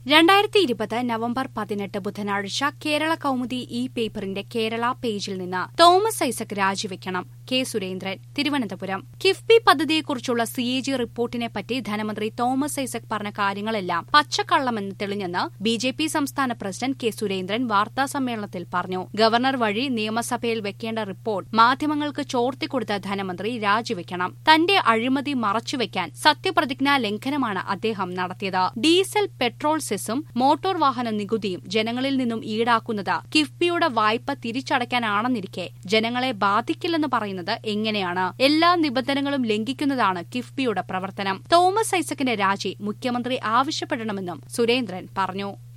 രണ്ടായിരത്തി ഇരുപത് നവംബർ പതിനെട്ട് ബുധനാഴ്ച കേരള കൗമുദി ഇ പേപ്പറിന്റെ കേരള പേജിൽ നിന്ന് തോമസ് ഐസക് രാജിവെക്കണം കെ സുരേന്ദ്രൻ തിരുവനന്തപുരം കിഫ്ബി പദ്ധതിയെക്കുറിച്ചുള്ള സി എ ജി റിപ്പോർട്ടിനെപ്പറ്റി ധനമന്ത്രി തോമസ് ഐസക് പറഞ്ഞ കാര്യങ്ങളെല്ലാം പച്ചക്കള്ളമെന്ന് തെളിഞ്ഞെന്ന് ബി ജെ പി സംസ്ഥാന പ്രസിഡന്റ് കെ സുരേന്ദ്രൻ വാർത്താസമ്മേളനത്തിൽ പറഞ്ഞു ഗവർണർ വഴി നിയമസഭയിൽ വെക്കേണ്ട റിപ്പോർട്ട് മാധ്യമങ്ങൾക്ക് ചോർത്തിക്കൊടുത്ത ധനമന്ത്രി രാജിവെക്കണം തന്റെ അഴിമതി മറച്ചുവെക്കാൻ സത്യപ്രതിജ്ഞാ ലംഘനമാണ് അദ്ദേഹം നടത്തിയത് ഡീസൽ പെട്രോൾ സെസും മോട്ടോർ വാഹന നികുതിയും ജനങ്ങളിൽ നിന്നും ഈടാക്കുന്നത് കിഫ്ബിയുടെ വായ്പ തിരിച്ചടയ്ക്കാനാണെന്നിരിക്കെ ജനങ്ങളെ ബാധിക്കില്ലെന്ന് പറയുന്നത് എങ്ങനെയാണ് എല്ലാ നിബന്ധനകളും ലംഘിക്കുന്നതാണ് കിഫ്ബിയുടെ പ്രവർത്തനം തോമസ് ഐസക്കിന്റെ രാജി മുഖ്യമന്ത്രി ആവശ്യപ്പെടണമെന്നും സുരേന്ദ്രൻ പറഞ്ഞു